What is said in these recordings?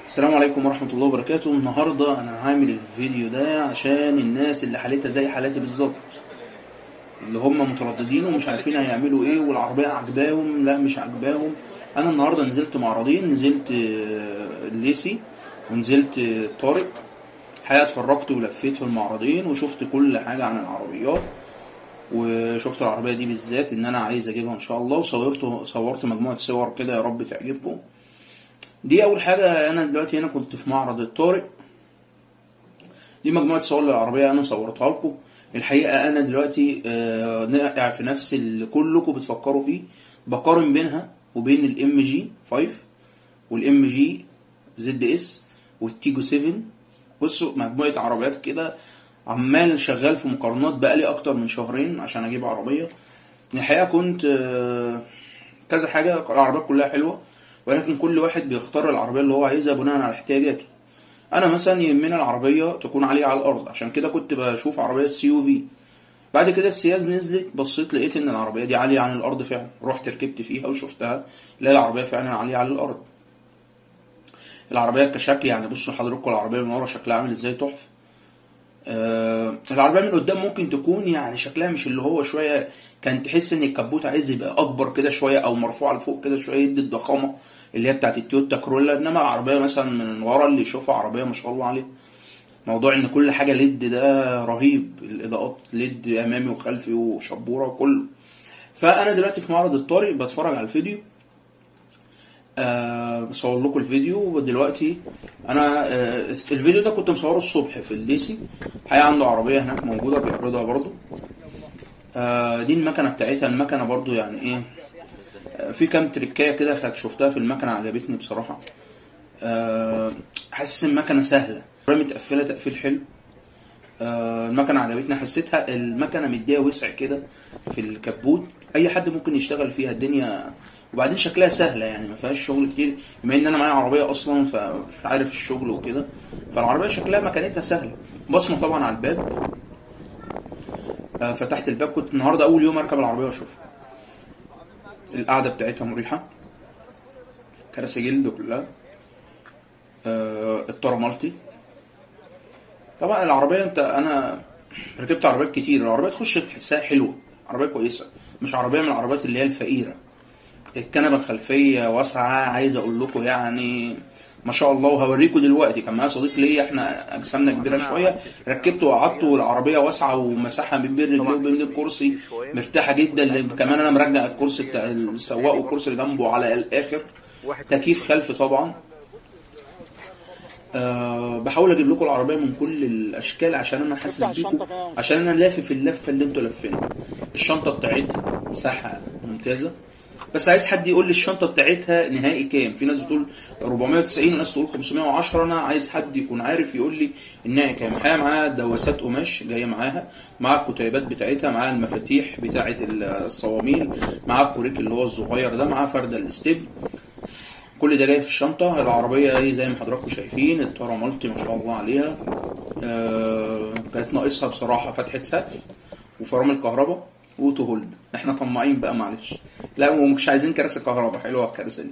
السلام عليكم ورحمة الله وبركاته النهاردة أنا عامل الفيديو ده عشان الناس اللي حالتها زي حالتي بالظبط اللي هم مترددين ومش عارفين هيعملوا ايه والعربية عجباهم لا مش عجباهم أنا النهاردة نزلت معرضين نزلت آه، الليسي ونزلت آه، طارق الحقيقة اتفرجت ولفيت في المعرضين وشفت كل حاجة عن العربيات وشفت العربية دي بالذات إن أنا عايز أجيبها إن شاء الله وصورت صورت مجموعة صور كده يا رب تعجبكم دي اول حاجه انا دلوقتي هنا كنت في معرض الطارق دي مجموعه صور للعربيه انا صورتها لكم الحقيقه انا دلوقتي آه، نقع في نفس اللي كلكم بتفكروا فيه بقارن بينها وبين الام جي 5 والام جي زد اس والتيجو 7 بصوا مجموعه عربيات كده عمال شغال في مقارنات بقالي اكتر من شهرين عشان اجيب عربيه الحقيقه كنت آه، كذا حاجه العربيات كلها حلوه ولكن كل واحد بيختار العربيه اللي هو عايزها بناء على احتياجاته انا مثلا يهمني العربيه تكون عاليه على الارض عشان كده كنت بشوف عربيه سي يو في بعد كده السياز نزلت بصيت لقيت ان العربيه دي عاليه عن الارض فعلا رحت ركبت فيها وشفتها لا العربيه فعلا عاليه على الارض العربيه كشكل يعني بصوا حضراتكم العربيه من ورا شكلها عامل ازاي تحفه آه العربيه من قدام ممكن تكون يعني شكلها مش اللي هو شويه كان تحس ان الكبوت عايز يبقى اكبر كده شويه او مرفوع لفوق كده شويه يدي الضخامه اللي هي بتاعت التويوتا كرولا انما العربيه مثلا من ورا اللي يشوفها عربيه ما شاء الله عليها موضوع ان كل حاجه ليد ده رهيب الاضاءات ليد امامي وخلفي وشبوره وكله فانا دلوقتي في معرض الطارق بتفرج على الفيديو آه بصور لكم الفيديو ودلوقتي انا آه الفيديو ده كنت مصوره الصبح في الليسي الحقيقه عنده عربيه هناك موجوده بيعرضها برضو آه دي المكنه بتاعتها المكنه برضو يعني ايه آه في كام تريكايه كده خدت شفتها في المكنه عجبتني بصراحه آه حاسس المكنه سهله متقفله تقفيل حلو آه المكنه عجبتني حسيتها المكنه مديها وسع كده في الكبوت اي حد ممكن يشتغل فيها الدنيا وبعدين شكلها سهله يعني ما فيهاش شغل كتير بما ان انا معايا عربيه اصلا فمش عارف الشغل وكده فالعربيه شكلها مكانتها سهله بصمه طبعا على الباب آه فتحت الباب كنت النهارده اول يوم اركب العربيه واشوفها القعده بتاعتها مريحه كراسي جلد كلها آه الطاره مالتي طبعا العربيه انت انا ركبت عربيات كتير العربيه تخش تحسها حلوه عربيه كويسه مش عربيه من العربيات اللي هي الفقيره الكنبه الخلفيه واسعه عايز اقول لكم يعني ما شاء الله وهوريكم دلوقتي كان معايا صديق ليا احنا اجسامنا كبيره شويه ركبته وقعدته والعربيه واسعه ومساحه من بين رجليه وبين الكرسي مرتاحه جدا كمان انا مرجع الكرسي بتاع السواق والكرسي اللي جنبه على الاخر تكييف خلفي طبعا أه بحاول اجيب لكم العربيه من كل الاشكال عشان انا حاسس بيكم عشان انا لافف اللفه اللي انتوا لافينها الشنطه بتاعتها مساحه ممتازه بس عايز حد يقول لي الشنطه بتاعتها نهائي كام في ناس بتقول 490 وناس تقول 510 انا عايز حد يكون عارف يقول لي النهائي كام الحقيقه معاها دواسات قماش جايه معاها مع الكتيبات بتاعتها مع المفاتيح بتاعه الصواميل مع الكوريك اللي هو الصغير ده مع فرده الاستيب كل ده جاي في الشنطة العربية ايه زي ما حضراتكم شايفين الطارة مالتي ما شاء الله عليها آه كانت ناقصها بصراحة فتحة سقف وفرامل كهرباء وتو هولد احنا طماعين بقى معلش لا ومش عايزين كراسي كهرباء حلوة الكراسي دي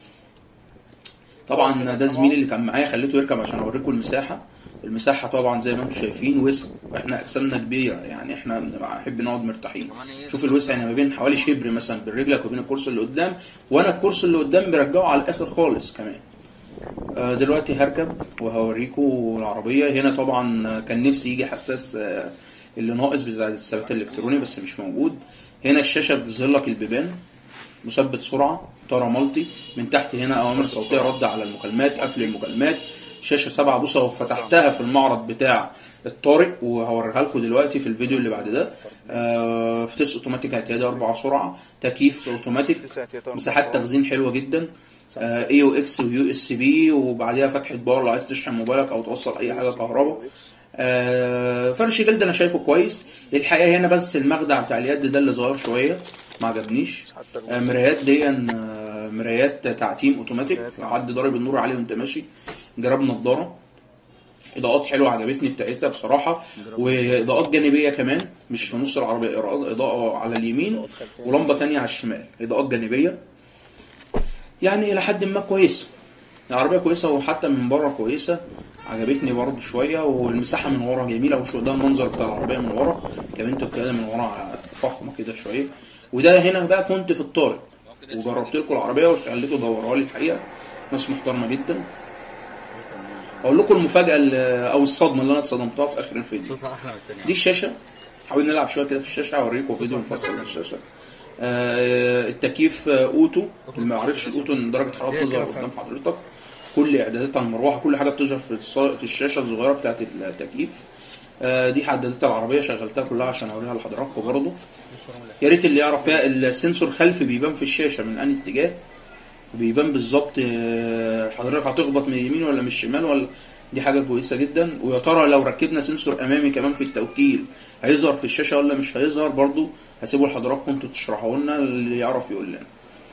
طبعا ده زميلي اللي كان معايا خليته يركب عشان اوريكم المساحة المساحة طبعا زي ما انتم شايفين وسع احنا اجسامنا كبيرة يعني احنا بنحب نقعد مرتاحين شوف الوسع يعني ما بين حوالي شبر مثلا بين رجلك وبين الكرسي اللي قدام وانا الكرسي اللي قدام برجعه على الاخر خالص كمان آه دلوقتي هركب وهوريكم العربية هنا طبعا كان نفسي يجي حساس آه اللي ناقص بتاع الثبات الالكتروني بس مش موجود هنا الشاشة بتظهر لك البيبان مثبت سرعة طارة مالتي من تحت هنا أوامر صوتية رد على المكالمات قفل المكالمات شاشه 7 بوصه وفتحتها في المعرض بتاع الطارق وهوريها لكم دلوقتي في الفيديو اللي بعد ده آه فتيس اوتوماتيك اعتيادي 4 سرعه تكييف اوتوماتيك مساحات تخزين حلوه جدا اي او اكس ويو اس بي وبعديها فتحه باور لو عايز تشحن موبايلك او توصل اي حاجه كهرباء آه فرش جلد انا شايفه كويس الحقيقه هنا بس المخدع بتاع اليد ده اللي صغير شويه ما عجبنيش آه مرايات دي آه مرايات تعتيم اوتوماتيك حد ضارب النور عليه وانت ماشي جراب نضاره اضاءات حلوه عجبتني بتاعتها بصراحه واضاءات جانبيه كمان مش في نص العربيه اضاءه على اليمين ولمبه تانية على الشمال اضاءات جانبيه يعني الى حد ما كويسه العربيه كويسه وحتى من بره كويسه عجبتني برضه شويه والمساحه من ورا جميله وشو ده المنظر بتاع العربيه من ورا كمان انت كده من ورا فخمه كده شويه وده هنا بقى كنت في الطارق وجربت لكم العربيه وخليته دورها لي الحقيقه ناس محترمه جدا اقول لكم المفاجاه اللي- او الصدمه اللي انا اتصدمتها في اخر الفيديو صوتها احلى من التانية دي الشاشه حاول نلعب شويه كده في الشاشه هوريكم فيديو مفصل للشاشه آه، التكييف آه، اوتو اللي ما يعرفش الاوتو ان درجه الحراره بتظهر قدام حضرتك كل اعدادات المروحه كل حاجه بتظهر في الص- في الشاشه الصغيره بتاعت التكييف آه، دي اعدادات العربيه شغلتها كلها عشان اوريها لحضراتكم برضه يا ريت اللي يعرف فيها السنسور خلفي بيبان في الشاشه من انهي اتجاه بيبان بالظبط آه، حضرتك هتخبط من اليمين ولا من الشمال ولا دي حاجه كويسه جدا ويا ترى لو ركبنا سنسور امامي كمان في التوكيل هيظهر في الشاشه ولا مش هيظهر برضو هسيبه لحضراتكم انتوا تشرحوا لنا اللي يعرف يقول لنا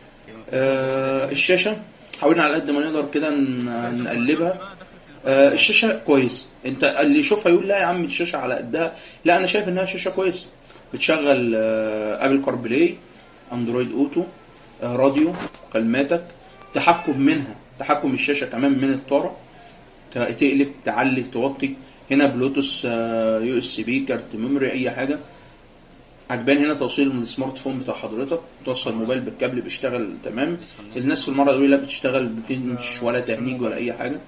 آه الشاشه حاولنا على قد ما نقدر كده ن- نقلبها آه الشاشه كويس انت اللي يشوفها يقول لا يا عم الشاشه على قدها لا انا شايف انها شاشه كويسه بتشغل آه ابل كار بلاي اندرويد اوتو آه راديو كلماتك تحكم منها تحكم الشاشه كمان من الطاره ت- تقلب تعلي توطي هنا بلوتوث يو اس بي كارت ميموري اي حاجه عجباني هنا توصيل من السمارت فون بتاع حضرتك توصل الموبايل بالكابل بيشتغل تمام الناس في المره يقول لا بتشتغل بفينش ولا تهنيج ولا اي حاجه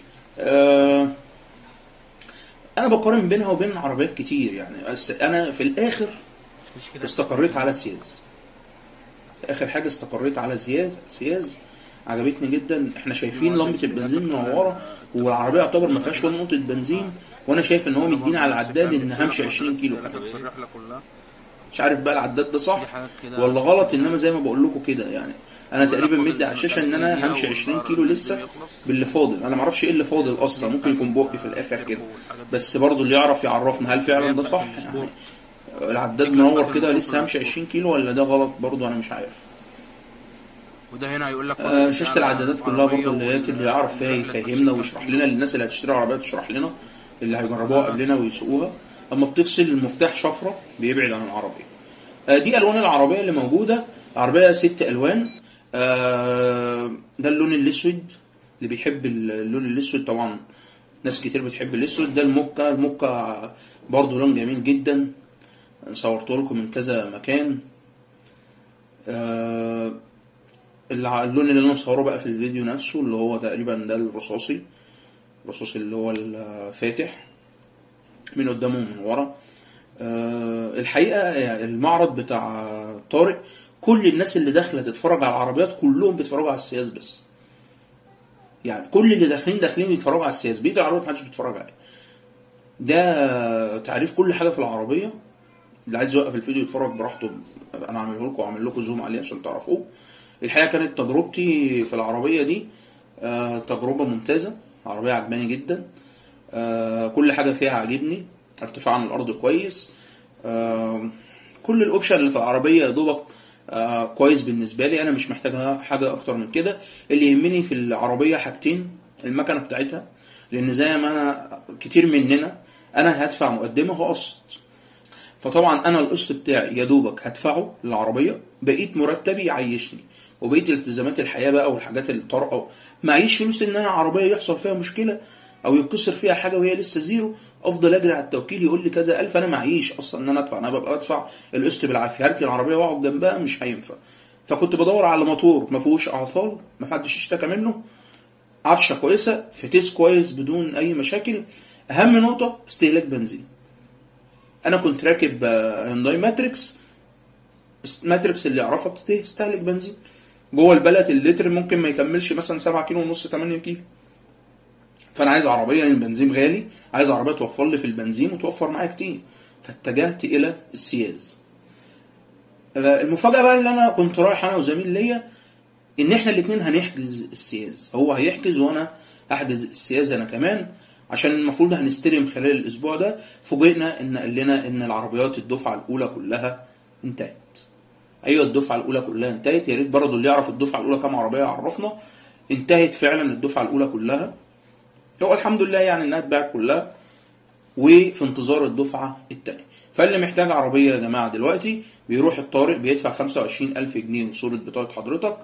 آه انا بقارن بينها وبين عربيات كتير يعني بس انا في الاخر مش كده استقريت على سياز في اخر حاجه استقريت على سياز سياز عجبتني جدا احنا شايفين لمبه البنزين منوره والعربيه يعتبر ما فيهاش ولا نقطه بنزين وانا شايف ان هو مدينا على العداد ان همشي 20 كيلو كمان في الرحله كلها مش عارف بقى العداد ده صح دي حاجات كده ولا غلط انما زي ما بقول لكم كده يعني انا تقريبا مدي على الشاشه ان انا همشي 20 كيلو لسه باللي فاضل انا ما اعرفش ايه اللي فاضل اصلا ممكن يكون بقي في الاخر كده بس برضو اللي يعرف يعرفنا هل فعلا ده صح يعني العداد منور كده لسه همشي 20 كيلو ولا ده غلط برضو انا مش عارف وده هنا هيقول لك آه، شاشة العدادات كلها برضو اللي هي اللي يعرف فيها يفهمنا ويشرح لنا للناس اللي هتشتري عربية تشرح لنا اللي هيجربوها قبلنا ويسوقوها اما بتفصل المفتاح شفرة بيبعد عن العربية آه، دي الوان العربية اللي موجودة عربية ست الوان آه، ده اللون الاسود اللي بيحب اللون الاسود طبعا ناس كتير بتحب الاسود ده الموكا الموكا برضو لون جميل جدا صورته لكم من كذا مكان آه، الع- اللون اللي انا مصوره بقى في الفيديو نفسه اللي هو تقريبا ده الرصاصي الرصاصي اللي هو الفاتح من قدامه ومن ورا آه، الحقيقه يعني المعرض بتاع طارق كل الناس اللي داخله تتفرج على العربيات كلهم بيتفرجوا على السياس بس يعني كل اللي داخلين داخلين بيتفرجوا على السياس بقيه العربيات محدش بيتفرج عليه ده تعريف كل حاجه في العربيه اللي عايز يوقف الفيديو يتفرج براحته انا اعمله لكم واعمل لكم زوم عليه عشان تعرفوه الحقيقه كانت تجربتي في العربيه دي آه، تجربه ممتازه عربيه عجباني جدا آه، كل حاجه فيها عاجبني ارتفاع عن الارض كويس آه، كل الاوبشن اللي في العربيه يا دوبك آه، كويس بالنسبه لي انا مش محتاجها حاجه اكتر من كده اللي يهمني في العربيه حاجتين المكنه بتاعتها لان زي ما انا كتير مننا انا هدفع مقدمه وقسط فطبعا انا القسط بتاعي يا دوبك هدفعه للعربيه بقيت مرتبي يعيشني وبقيت التزامات الحياه بقى والحاجات اللي طارئه معيش فلوس ان انا عربيه يحصل فيها مشكله او ينكسر فيها حاجه وهي لسه زيرو افضل اجري على التوكيل يقول لي كذا الف انا معيش اصلا ان انا ادفع انا ببقى ادفع القسط بالعافيه هركن العربيه واقعد جنبها مش هينفع فكنت بدور على موتور ما فيهوش اعطال ما حدش اشتكى منه عفشه كويسه فتيس كويس بدون اي مشاكل اهم نقطه استهلاك بنزين انا كنت راكب آه، هيونداي ماتريكس ماتريكس اللي يعرفها بتستهلك بنزين جوه البلد اللتر ممكن ما يكملش مثلا 7 كيلو ونص 8 كيلو فانا عايز عربيه لان البنزين غالي عايز عربيه توفر لي في البنزين وتوفر معايا كتير فاتجهت الى السياز آه، المفاجاه بقى اللي انا كنت رايح انا وزميل ليا ان احنا الاثنين هنحجز السياز هو هيحجز وانا هحجز السياز انا كمان عشان المفروض هنستلم خلال الاسبوع ده فوجئنا ان قال لنا ان العربيات الدفعه الاولى كلها انتهت ايوه الدفعه الاولى كلها انتهت يا ريت برضه اللي يعرف الدفعه الاولى كام عربيه يعرفنا انتهت فعلا الدفعه الاولى كلها هو الحمد لله يعني انها اتباعت كلها وفي انتظار الدفعه الثانيه فاللي محتاج عربيه يا جماعه دلوقتي بيروح الطارق بيدفع 25000 جنيه صوره بطاقه حضرتك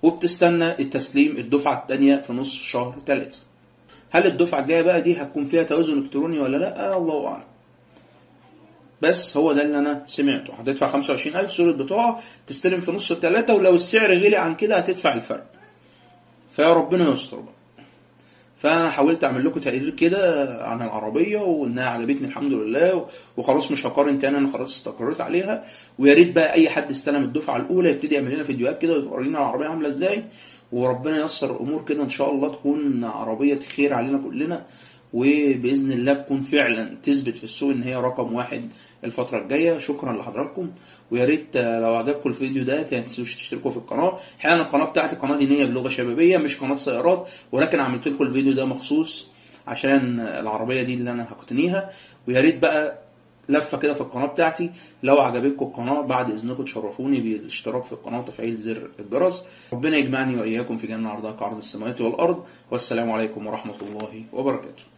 وبتستنى التسليم الدفعه الثانيه في نص شهر ثلاثة هل الدفعه الجايه بقى دي هتكون فيها توازن الكتروني ولا لا آه الله اعلم بس هو ده اللي انا سمعته هتدفع 25000 صورة بطاقة تستلم في نص التلاتة ولو السعر غلي عن كده هتدفع الفرق فيا ربنا يستر بقى فانا حاولت اعمل لكم تقرير كده عن العربيه وانها عجبتني الحمد لله وخلاص مش هقارن تاني انا خلاص استقريت عليها ويا ريت بقى اي حد استلم الدفعه الاولى يبتدي يعمل لنا فيديوهات كده ويورينا العربيه عامله ازاي وربنا ييسر الامور كده ان شاء الله تكون عربيه خير علينا كلنا وباذن الله تكون فعلا تثبت في السوق ان هي رقم واحد الفتره الجايه شكرا لحضراتكم ويا ريت لو عجبكم الفيديو ده ما تنسوش تشتركوا في القناه احيانا القناه بتاعتي قناه دينيه بلغه شبابيه مش قناه سيارات ولكن عملت لكم الفيديو ده مخصوص عشان العربيه دي اللي انا هقتنيها ويا ريت بقى لفه كده في القناه بتاعتي لو عجبتكم القناه بعد اذنكم تشرفوني بالاشتراك في القناه وتفعيل زر الجرس ربنا يجمعني واياكم في جنه عرضها كعرض السماوات والارض والسلام عليكم ورحمه الله وبركاته